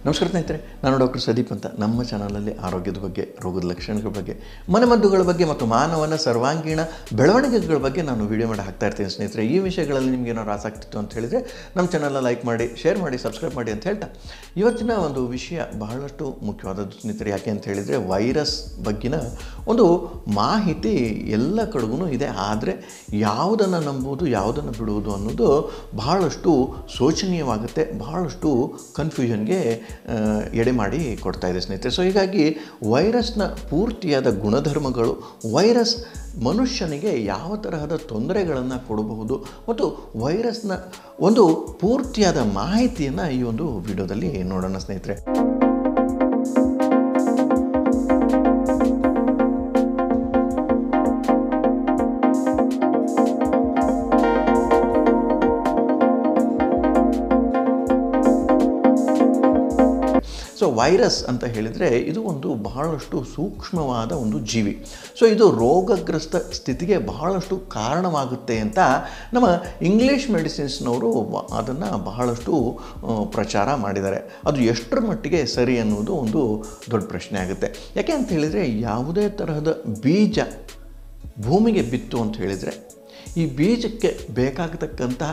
ನಮಸ್ಕಾರ ಸ್ನೇಹಿತರೆ ನಾನು ಡಾಕ್ಟರ್ ಸದೀಪ್ ಅಂತ ನಮ್ಮ ಚಾನಲಲ್ಲಿ ಆರೋಗ್ಯದ ಬಗ್ಗೆ ರೋಗದ ಲಕ್ಷಣಗಳ ಬಗ್ಗೆ ಮನೆಮದ್ದುಗಳ ಬಗ್ಗೆ ಮತ್ತು ಮಾನವನ ಸರ್ವಾಂಗೀಣ ಬೆಳವಣಿಗೆಗಳ ಬಗ್ಗೆ ನಾನು ವಿಡಿಯೋ ಮಾಡಿ ಹಾಕ್ತಾ ಇರ್ತೀನಿ ಸ್ನೇಹಿತರೆ ಈ ವಿಷಯಗಳಲ್ಲಿ ನಿಮ್ಗೆ ಏನಾದ್ರು ಆಸಕ್ತಿ ಇತ್ತು ಅಂತ ಹೇಳಿದರೆ ನಮ್ಮ ಚಾನಲ್ನ ಲೈಕ್ ಮಾಡಿ ಶೇರ್ ಮಾಡಿ ಸಬ್ಸ್ಕ್ರೈಬ್ ಮಾಡಿ ಅಂತ ಹೇಳ್ತಾ ಇವತ್ತಿನ ಒಂದು ವಿಷಯ ಬಹಳಷ್ಟು ಮುಖ್ಯವಾದದ್ದು ಸ್ನೇಹಿತರೆ ಯಾಕೆ ಅಂತ ಹೇಳಿದರೆ ವೈರಸ್ ಬಗ್ಗಿನ ಒಂದು ಮಾಹಿತಿ ಎಲ್ಲ ಕಡೆಗೂ ಇದೆ ಆದರೆ ಯಾವುದನ್ನು ನಂಬುವುದು ಯಾವುದನ್ನು ಬಿಡುವುದು ಅನ್ನೋದು ಬಹಳಷ್ಟು ಶೋಚನೀಯವಾಗುತ್ತೆ ಬಹಳಷ್ಟು ಕನ್ಫ್ಯೂಷನ್ಗೆ ಆ, ಎಡೆ ಮಾಡಿ ಕೊಡ್ತಾ ಇದೆ ಸ್ನೇಹಿತರೆ ಸೊ ಹೀಗಾಗಿ ವೈರಸ್ನ ಪೂರ್ತಿಯಾದ ಗುಣಧರ್ಮಗಳು ವೈರಸ್ ಮನುಷ್ಯನಿಗೆ ಯಾವ ತರಹದ ತೊಂದರೆಗಳನ್ನು ಕೊಡಬಹುದು ಮತ್ತು ವೈರಸ್ನ ಒಂದು ಪೂರ್ತಿಯಾದ ಮಾಹಿತಿಯನ್ನು ಈ ಒಂದು ವಿಡಿಯೋದಲ್ಲಿ ನೋಡೋಣ ಸ್ನೇಹಿತರೆ ಸೊ ವೈರಸ್ ಅಂತ ಹೇಳಿದರೆ ಇದು ಒಂದು ಬಹಳಷ್ಟು ಸೂಕ್ಷ್ಮವಾದ ಒಂದು ಜೀವಿ ಸೊ ಇದು ರೋಗಗ್ರಸ್ತ ಸ್ಥಿತಿಗೆ ಬಹಳಷ್ಟು ಕಾರಣವಾಗುತ್ತೆ ಅಂತ ನಮ್ಮ ಇಂಗ್ಲೀಷ್ ಮೆಡಿಸಿನ್ಸ್ನವರು ಅದನ್ನು ಬಹಳಷ್ಟು ಆ, ಪ್ರಚಾರ ಮಾಡಿದ್ದಾರೆ ಅದು ಎಷ್ಟರ ಮಟ್ಟಿಗೆ ಸರಿ ಅನ್ನೋದು ಒಂದು ದೊಡ್ಡ ಪ್ರಶ್ನೆ ಆಗುತ್ತೆ ಯಾಕೆ ಅಂತ ಹೇಳಿದರೆ ಯಾವುದೇ ತರಹದ ಬೀಜ ಭೂಮಿಗೆ ಬಿತ್ತು ಅಂತ ಹೇಳಿದರೆ ಈ ಬೀಜಕ್ಕೆ ಬೇಕಾಗತಕ್ಕಂತಹ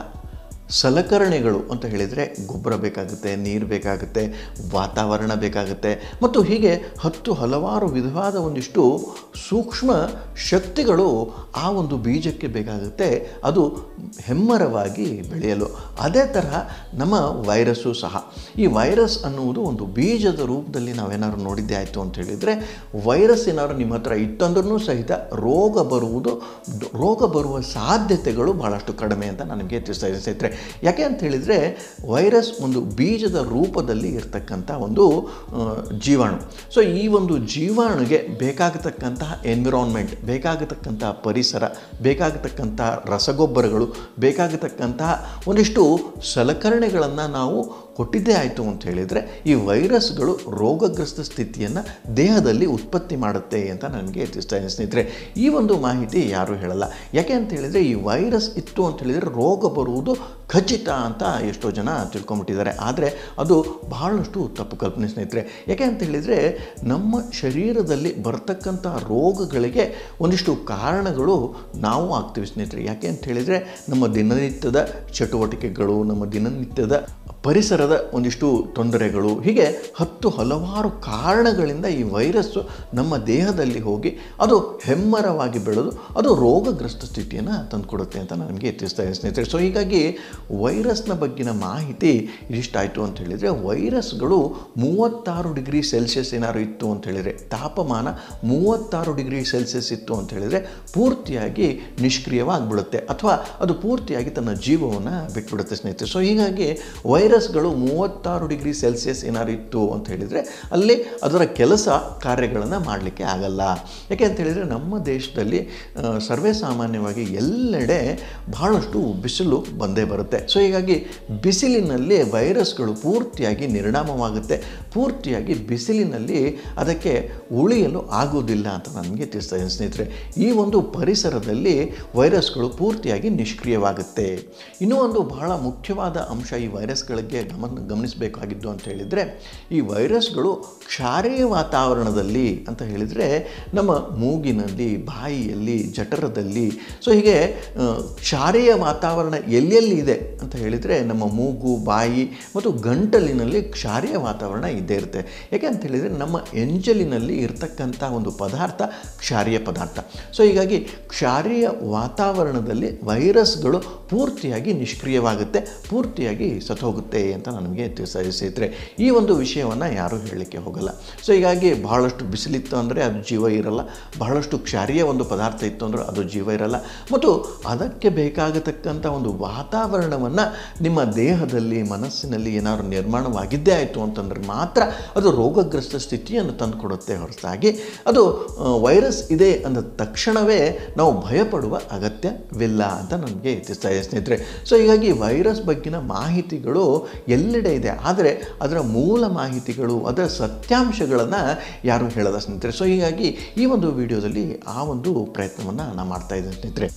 ಸಲಕರಣೆಗಳು ಅಂತ ಹೇಳಿದರೆ ಗೊಬ್ಬರ ಬೇಕಾಗುತ್ತೆ ನೀರು ಬೇಕಾಗುತ್ತೆ ವಾತಾವರಣ ಬೇಕಾಗುತ್ತೆ ಮತ್ತು ಹೀಗೆ ಹತ್ತು ಹಲವಾರು ವಿಧವಾದ ಒಂದಿಷ್ಟು ಸೂಕ್ಷ್ಮ ಶಕ್ತಿಗಳು ಆ ಒಂದು ಬೀಜಕ್ಕೆ ಬೇಕಾಗುತ್ತೆ ಅದು ಹೆಮ್ಮರವಾಗಿ ಬೆಳೆಯಲು ಅದೇ ತರಹ ನಮ್ಮ ವೈರಸ್ಸು ಸಹ ಈ ವೈರಸ್ ಅನ್ನುವುದು ಒಂದು ಬೀಜದ ರೂಪದಲ್ಲಿ ನಾವೇನಾದ್ರು ನೋಡಿದ್ದೇ ಆಯಿತು ಅಂತ ಹೇಳಿದರೆ ವೈರಸ್ ಏನಾದ್ರು ನಿಮ್ಮ ಹತ್ರ ಇತ್ತಂದ್ರೂ ಸಹಿತ ರೋಗ ಬರುವುದು ರೋಗ ಬರುವ ಸಾಧ್ಯತೆಗಳು ಬಹಳಷ್ಟು ಕಡಿಮೆ ಅಂತ ನನಗೆ ತಿಳಿಸ್ತಾ ಇದೆ ಸ್ನೇಹಿತರೆ ಯಾಕೆ ಅಂತ ಹೇಳಿದರೆ ವೈರಸ್ ಒಂದು ಬೀಜದ ರೂಪದಲ್ಲಿ ಇರ್ತಕ್ಕಂಥ ಒಂದು ಆ, ಜೀವಾಣು ಸೊ ಈ ಒಂದು ಜೀವಾಣುಗೆ ಬೇಕಾಗತಕ್ಕಂತಹ ಎನ್ವಿರಾನ್ಮೆಂಟ್ ಬೇಕಾಗತಕ್ಕಂತಹ ಪರಿಸರ ಬೇಕಾಗತಕ್ಕಂತಹ ರಸಗೊಬ್ಬರಗಳು ಬೇಕಾಗತಕ್ಕಂತಹ ಒಂದಿಷ್ಟು ಸಲಕರಣೆಗಳನ್ನು ನಾವು ಕೊಟ್ಟಿದ್ದೇ ಆಯಿತು ಅಂತ ಹೇಳಿದರೆ ಈ ವೈರಸ್ಗಳು ರೋಗಗ್ರಸ್ತ ಸ್ಥಿತಿಯನ್ನು ದೇಹದಲ್ಲಿ ಉತ್ಪತ್ತಿ ಮಾಡುತ್ತೆ ಅಂತ ನನಗೆ ತಿಳಿಸ್ತಾ ಇದ್ದೀನಿ ಸ್ನೇಹಿತರೆ ಈ ಒಂದು ಮಾಹಿತಿ ಯಾರೂ ಹೇಳಲ್ಲ ಯಾಕೆ ಅಂತ ಹೇಳಿದರೆ ಈ ವೈರಸ್ ಇತ್ತು ಅಂತ ಹೇಳಿದರೆ ರೋಗ ಬರುವುದು ಖಚಿತ ಅಂತ ಎಷ್ಟೋ ಜನ ತಿಳ್ಕೊಂಬಿಟ್ಟಿದ್ದಾರೆ ಆದರೆ ಅದು ಬಹಳಷ್ಟು ತಪ್ಪು ಕಲ್ಪನೆ ಸ್ನೇಹಿತರೆ ಯಾಕೆ ಅಂತ ಹೇಳಿದರೆ ನಮ್ಮ ಶರೀರದಲ್ಲಿ ಬರ್ತಕ್ಕಂಥ ರೋಗಗಳಿಗೆ ಒಂದಿಷ್ಟು ಕಾರಣಗಳು ನಾವು ಆಗ್ತೀವಿ ಸ್ನೇಹಿತರೆ ಯಾಕೆ ಅಂತ ಹೇಳಿದರೆ ನಮ್ಮ ದಿನನಿತ್ಯದ ಚಟುವಟಿಕೆಗಳು ನಮ್ಮ ದಿನನಿತ್ಯದ ಪರಿಸರದ ಒಂದಿಷ್ಟು ತೊಂದರೆಗಳು ಹೀಗೆ ಹತ್ತು ಹಲವಾರು ಕಾರಣಗಳಿಂದ ಈ ವೈರಸ್ಸು ನಮ್ಮ ದೇಹದಲ್ಲಿ ಹೋಗಿ ಅದು ಹೆಮ್ಮರವಾಗಿ ಬೆಳೆದು ಅದು ರೋಗಗ್ರಸ್ತ ಸ್ಥಿತಿಯನ್ನು ತಂದುಕೊಡುತ್ತೆ ಅಂತ ನನಗೆ ತಿಳಿಸ್ತಾ ಇದೆ ಸ್ನೇಹಿತರೆ ಸೊ ಹೀಗಾಗಿ ವೈರಸ್ನ ಬಗ್ಗಿನ ಮಾಹಿತಿ ಇಷ್ಟಾಯಿತು ಅಂತ ಹೇಳಿದರೆ ವೈರಸ್ಗಳು ಮೂವತ್ತಾರು ಡಿಗ್ರಿ ಸೆಲ್ಸಿಯಸ್ ಏನಾದ್ರು ಇತ್ತು ಅಂತ ಹೇಳಿದರೆ ತಾಪಮಾನ ಮೂವತ್ತಾರು ಡಿಗ್ರಿ ಸೆಲ್ಸಿಯಸ್ ಇತ್ತು ಅಂತ ಹೇಳಿದರೆ ಪೂರ್ತಿಯಾಗಿ ನಿಷ್ಕ್ರಿಯವಾಗಿಬಿಡುತ್ತೆ ಅಥವಾ ಅದು ಪೂರ್ತಿಯಾಗಿ ತನ್ನ ಜೀವವನ್ನು ಬಿಟ್ಬಿಡುತ್ತೆ ಸ್ನೇಹಿತರೆ ಸೊ ಹೀಗಾಗಿ ವೈರಸ್ಗಳು ಮೂವತ್ತಾರು ಡಿಗ್ರಿ ಸೆಲ್ಸಿಯಸ್ ಏನಾದ್ರು ಇತ್ತು ಅಂತ ಹೇಳಿದರೆ ಅಲ್ಲಿ ಅದರ ಕೆಲಸ ಕಾರ್ಯಗಳನ್ನು ಮಾಡಲಿಕ್ಕೆ ಆಗಲ್ಲ ಯಾಕೆ ಅಂತ ಹೇಳಿದರೆ ನಮ್ಮ ದೇಶದಲ್ಲಿ ಆ, ಸರ್ವೇ ಸಾಮಾನ್ಯವಾಗಿ ಎಲ್ಲೆಡೆ ಬಹಳಷ್ಟು ಬಿಸಿಲು ಬಂದೇ ಬರುತ್ತೆ ಸೊ ಹೀಗಾಗಿ ಬಿಸಿಲಿನಲ್ಲಿ ವೈರಸ್ಗಳು ಪೂರ್ತಿಯಾಗಿ ನಿರ್ನಾಮವಾಗುತ್ತೆ ಪೂರ್ತಿಯಾಗಿ ಬಿಸಿಲಿನಲ್ಲಿ ಅದಕ್ಕೆ ಉಳಿಯಲು ಆಗೋದಿಲ್ಲ ಅಂತ ನನಗೆ ತಿಳಿಸ್ತಾ ಇದ್ದೀನಿ ಸ್ನೇಹಿತರೆ ಈ ಒಂದು ಪರಿಸರದಲ್ಲಿ ವೈರಸ್ಗಳು ಪೂರ್ತಿಯಾಗಿ ನಿಷ್ಕ್ರಿಯವಾಗುತ್ತೆ ಇನ್ನೂ ಒಂದು ಬಹಳ ಮುಖ್ಯವಾದ ಅಂಶ ಈ ವೈರಸ್ಗಳಿಗೆ ಗಮನ ಗಮನಿಸಬೇಕಾಗಿದ್ದು ಅಂತ ಹೇಳಿದರೆ ಈ ವೈರಸ್ಗಳು ಕ್ಷಾರೀಯ ವಾತಾವರಣದಲ್ಲಿ ಅಂತ ಹೇಳಿದರೆ ನಮ್ಮ ಮೂಗಿನಲ್ಲಿ ಬಾಯಿಯಲ್ಲಿ ಜಠರದಲ್ಲಿ ಸೊ ಹೀಗೆ ಆ, ಕ್ಷಾರೀಯ ವಾತಾವರಣ ಎಲ್ಲೆಲ್ಲಿ ಇದೆ ಅಂತ ಹೇಳಿದರೆ ನಮ್ಮ ಮೂಗು ಬಾಯಿ ಮತ್ತು ಗಂಟಲಿನಲ್ಲಿ ಕ್ಷಾರೀಯ ವಾತಾವರಣ ಇದ್ದೇ ಇರುತ್ತೆ ಯಾಕೆ ಅಂತ ಹೇಳಿದರೆ ನಮ್ಮ ಎಂಜಲಿನಲ್ಲಿ ಇರ್ತಕ್ಕಂಥ ಒಂದು ಪದಾರ್ಥ ಕ್ಷಾರೀಯ ಪದಾರ್ಥ ಸೊ ಹೀಗಾಗಿ ಕ್ಷಾರೀಯ ವಾತಾವರಣದಲ್ಲಿ ವೈರಸ್ಗಳು ಪೂರ್ತಿಯಾಗಿ ನಿಷ್ಕ್ರಿಯವಾಗುತ್ತೆ ಪೂರ್ತಿಯಾಗಿ ಸತ್ತೋಗುತ್ತೆ ಅಂತ ನನಗೆ ತಿಳಿಸ್ತಾ ಇದೆ ಸ್ನೇಹಿತರೆ ಈ ಒಂದು ವಿಷಯವನ್ನು ಯಾರೂ ಹೇಳಲಿಕ್ಕೆ ಹೋಗಲ್ಲ ಸೊ ಹೀಗಾಗಿ ಬಹಳಷ್ಟು ಬಿಸಿಲಿತ್ತು ಅಂದರೆ ಅದು ಜೀವ ಇರಲ್ಲ ಬಹಳಷ್ಟು ಕ್ಷಾರೀಯ ಒಂದು ಪದಾರ್ಥ ಇತ್ತು ಅಂದರೆ ಅದು ಜೀವ ಇರಲ್ಲ ಮತ್ತು ಅದಕ್ಕೆ ಬೇಕಾಗತಕ್ಕಂಥ ಒಂದು ವಾತಾವರಣವನ್ನು ನಿಮ್ಮ ದೇಹದಲ್ಲಿ ಮನಸ್ಸಿನಲ್ಲಿ ಏನಾದ್ರು ನಿರ್ಮಾಣವಾಗಿದ್ದೇ ಆಯಿತು ಅಂತಂದ್ರೆ ಮಾತ್ರ ಅದು ರೋಗಗ್ರಸ್ತ ಸ್ಥಿತಿಯನ್ನು ತಂದುಕೊಡುತ್ತೆ ಹೊರತಾಗಿ ಅದು ಆ, ವೈರಸ್ ಇದೆ ಅಂದ ತಕ್ಷಣವೇ ನಾವು ಭಯಪಡುವ ಅಗತ್ಯವಿಲ್ಲ ಅಂತ ನನಗೆ ತಿಳಿಸ್ತಾ ಇದೆ ಸ್ನೇಹಿತರೆ ಸೊ ಹೀಗಾಗಿ ವೈರಸ್ ಬಗ್ಗಿನ ಮಾಹಿತಿಗಳು ಎಲ್ಲೆಡೆ ಇದೆ ಆದರೆ ಅದರ ಮೂಲ ಮಾಹಿತಿಗಳು ಅದರ ಸತ್ಯಾಂಶಗಳನ್ನು ಯಾರೂ ಹೇಳಲ್ಲ ಸ್ನೇಹಿತರೆ ಸೊ ಹೀಗಾಗಿ ಈ ಒಂದು ವಿಡಿಯೋದಲ್ಲಿ ಆ ಒಂದು ಪ್ರಯತ್ನವನ್ನು ನಾನು ಮಾಡ್ತಾ ಇದ್ದೇನೆ ಸ್ನೇಹಿತರೆ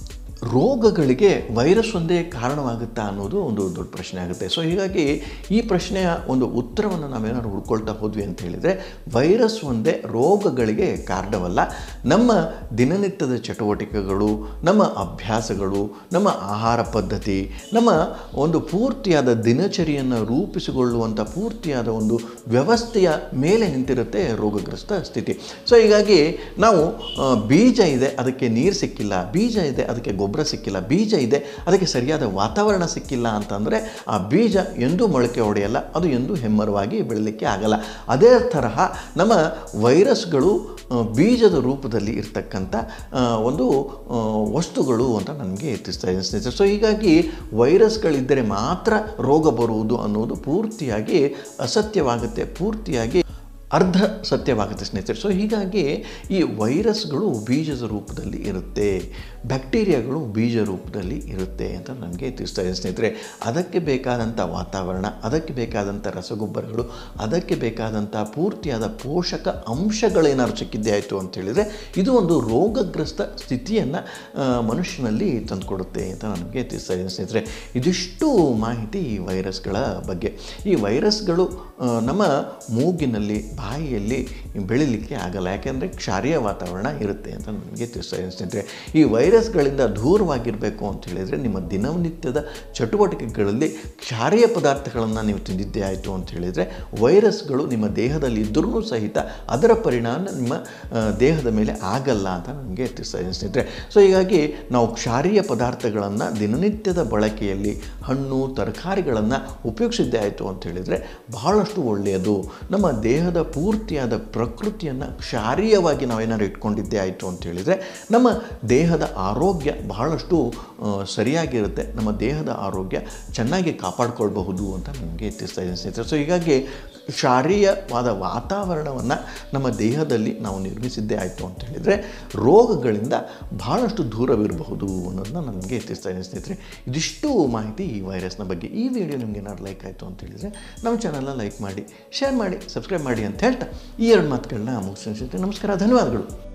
ರೋಗಗಳಿಗೆ ವೈರಸ್ ಒಂದೇ ಕಾರಣವಾಗುತ್ತಾ ಅನ್ನೋದು ಒಂದು ದೊಡ್ಡ ಪ್ರಶ್ನೆ ಆಗುತ್ತೆ ಸೊ ಹೀಗಾಗಿ ಈ ಪ್ರಶ್ನೆಯ ಒಂದು ಉತ್ತರವನ್ನು ನಾವೇನಾದ್ರು ಹುಡ್ಕೊಳ್ತಾ ಹೋದ್ವಿ ಅಂತ ಹೇಳಿದರೆ ವೈರಸ್ ಒಂದೇ ರೋಗಗಳಿಗೆ ಕಾರಣವಲ್ಲ ನಮ್ಮ ದಿನನಿತ್ಯದ ಚಟುವಟಿಕೆಗಳು ನಮ್ಮ ಅಭ್ಯಾಸಗಳು ನಮ್ಮ ಆಹಾರ ಪದ್ಧತಿ ನಮ್ಮ ಒಂದು ಪೂರ್ತಿಯಾದ ದಿನಚರಿಯನ್ನು ರೂಪಿಸಿಕೊಳ್ಳುವಂಥ ಪೂರ್ತಿಯಾದ ಒಂದು ವ್ಯವಸ್ಥೆಯ ಮೇಲೆ ನಿಂತಿರುತ್ತೆ ರೋಗಗ್ರಸ್ತ ಸ್ಥಿತಿ ಸೊ ಹೀಗಾಗಿ ನಾವು ಆ, ಬೀಜ ಇದೆ ಅದಕ್ಕೆ ನೀರು ಸಿಕ್ಕಿಲ್ಲ ಬೀಜ ಇದೆ ಅದಕ್ಕೆ ಗೊಬ್ಬರ ಸಿಕ್ಕಿಲ್ಲ ಬೀಜ ಇದೆ ಅದಕ್ಕೆ ಸರಿಯಾದ ವಾತಾವರಣ ಸಿಕ್ಕಿಲ್ಲ ಅಂತಂದರೆ ಆ ಬೀಜ ಎಂದೂ ಮೊಳಕೆ ಹೊಡೆಯಲ್ಲ ಅದು ಎಂದೂ ಹೆಮ್ಮರವಾಗಿ ಬೆಳಲಿಕ್ಕೆ ಆಗಲ್ಲ ಅದೇ ತರಹ ನಮ್ಮ ವೈರಸ್ಗಳು ಆ, ಬೀಜದ ರೂಪದಲ್ಲಿ ಇರ್ತಕ್ಕಂಥ ಆ, ಒಂದು ಆ, ವಸ್ತುಗಳು ಅಂತ ನನಗೆ ಎತ್ತಿಸ್ತಾ ಇದೆ ಸ್ನೇಹಿತರೆ ಸೊ ಹೀಗಾಗಿ ವೈರಸ್ಗಳಿದ್ದರೆ ಮಾತ್ರ ರೋಗ ಬರುವುದು ಅನ್ನೋದು ಪೂರ್ತಿಯಾಗಿ ಅಸತ್ಯವಾಗುತ್ತೆ ಪೂರ್ತಿಯಾಗಿ ಅರ್ಧ ಸತ್ಯವಾಗುತ್ತೆ ಸ್ನೇಹಿತರೆ ಸೊ ಹೀಗಾಗಿ ಈ ವೈರಸ್ಗಳು ಬೀಜದ ರೂಪದಲ್ಲಿ ಇರುತ್ತೆ ಬ್ಯಾಕ್ಟೀರಿಯಾಗಳು ಬೀಜ ರೂಪದಲ್ಲಿ ಇರುತ್ತೆ ಅಂತ ನನಗೆ ತಿಳಿಸ್ತಾ ಇದೆ ಸ್ನೇಹಿತರೆ ಅದಕ್ಕೆ ಬೇಕಾದಂಥ ವಾತಾವರಣ ಅದಕ್ಕೆ ಬೇಕಾದಂಥ ರಸಗೊಬ್ಬರಗಳು ಅದಕ್ಕೆ ಬೇಕಾದಂಥ ಪೂರ್ತಿಯಾದ ಪೋಷಕ ಅಂಶಗಳೇನಾದ್ರು ಸಿಕ್ಕಿದ್ದೆ ಆಯಿತು ಅಂತ ಹೇಳಿದರೆ ಇದು ಒಂದು ರೋಗಗ್ರಸ್ತ ಸ್ಥಿತಿಯನ್ನು ಮನುಷ್ಯನಲ್ಲಿ ತಂದುಕೊಡುತ್ತೆ ಅಂತ ನನಗೆ ತಿಳಿಸ್ತಾ ಇದೆ ಸ್ನೇಹಿತರೆ ಇದಿಷ್ಟು ಮಾಹಿತಿ ಈ ವೈರಸ್ಗಳ ಬಗ್ಗೆ ಈ ವೈರಸ್ಗಳು ಆ, ನಮ್ಮ ಮೂಗಿನಲ್ಲಿ ಬಾಯಿಯಲ್ಲಿ ಬೆಳಿಲಿಕ್ಕೆ ಆಗಲ್ಲ ಯಾಕೆಂದರೆ ಕ್ಷಾರೀಯ ವಾತಾವರಣ ಇರುತ್ತೆ ಅಂತ ನನಗೆ ತಿಳಿಸ್ತಾ ಇದೆ ಸ್ನೇಹಿತರೆ ಈ ವೈರಸ್ಗಳಿಂದ ದೂರವಾಗಿರಬೇಕು ಅಂತ ಹೇಳಿದರೆ ನಿಮ್ಮ ದಿನನಿತ್ಯದ ಚಟುವಟಿಕೆಗಳಲ್ಲಿ ಕ್ಷಾರೀಯ ಪದಾರ್ಥಗಳನ್ನು ನೀವು ತಿಂದಿದ್ದೇ ಆಯಿತು ಅಂತ ಹೇಳಿದರೆ ವೈರಸ್ಗಳು ನಿಮ್ಮ ದೇಹದಲ್ಲಿ ಇದ್ದರೂ ಸಹಿತ ಅದರ ಪರಿಣಾಮ ನಿಮ್ಮ ಆ, ದೇಹದ ಮೇಲೆ ಆಗಲ್ಲ ಅಂತ ನನಗೆ ತಿಳಿಸ್ತಾ ಇದೆ ಸ್ನೇಹಿತರೆ ಸೊ ಹೀಗಾಗಿ ನಾವು ಕ್ಷಾರೀಯ ಪದಾರ್ಥಗಳನ್ನು ದಿನನಿತ್ಯದ ಬಳಕೆಯಲ್ಲಿ ಹಣ್ಣು ತರಕಾರಿಗಳನ್ನು ಉಪಯೋಗಿಸಿದ್ದೇ ಆಯಿತು ಅಂತ ಹೇಳಿದರೆ ಬಹಳಷ್ಟು ಒಳ್ಳೆಯದು ನಮ್ಮ ದೇಹದ ಪೂರ್ತಿಯಾದ ಪ್ರಕೃತಿಯನ್ನು ಕ್ಷಾರೀಯವಾಗಿ ನಾವೇನಾದ್ರು ಇಟ್ಕೊಂಡಿದ್ದೇ ಆಯಿತು ಅಂತ ಹೇಳಿದರೆ ನಮ್ಮ ದೇಹದ ಆರೋಗ್ಯ ಬಹಳಷ್ಟು ಆ, ಸರಿಯಾಗಿರುತ್ತೆ ನಮ್ಮ ದೇಹದ ಆರೋಗ್ಯ ಚೆನ್ನಾಗಿ ಕಾಪಾಡ್ಕೊಳ್ಬಹುದು ಅಂತ ನನಗೆ ತಿಳಿಸ್ತಾ ಇದ್ದೀನಿ ಸ್ನೇಹಿತರೆ ಸೊ ಹೀಗಾಗಿ ಕ್ಷಾರೀಯವಾದ ವಾತಾವರಣವನ್ನು ನಮ್ಮ ದೇಹದಲ್ಲಿ ನಾವು ನಿರ್ಮಿಸಿದ್ದೇ ಆಯಿತು ಅಂತ ಹೇಳಿದರೆ ರೋಗಗಳಿಂದ ಬಹಳಷ್ಟು ದೂರವಿರಬಹುದು ಅನ್ನೋದನ್ನ ನನಗೆ ತಿಳಿಸ್ತಾ ಇದ್ದೀನಿ ಸ್ನೇಹಿತರೆ ಇದಿಷ್ಟು ಮಾಹಿತಿ ಈ ವೈರಸ್ನ ಬಗ್ಗೆ ಈ ವಿಡಿಯೋ ನಿಮ್ಗೆ ಏನಾದ್ರು ಲೈಕ್ ಆಯಿತು ಅಂತ ಹೇಳಿದರೆ ನಮ್ಮ ಚಾನಲ್ನ ಲೈಕ್ ಮಾಡಿ ಶೇರ್ ಮಾಡಿ ಸಬ್ಸ್ಕ್ರೈಬ್ ಮಾಡಿ ಅಂತ ಹೇಳ್ತಾ ಈ ಎರಡು ಮಾತುಗಳನ್ನ ಮುಗಿಸ್ತೀನಿ ಸ್ನೇಹಿತರೆ ನಮಸ್ಕಾರ ಧನ್ಯವಾದಗಳು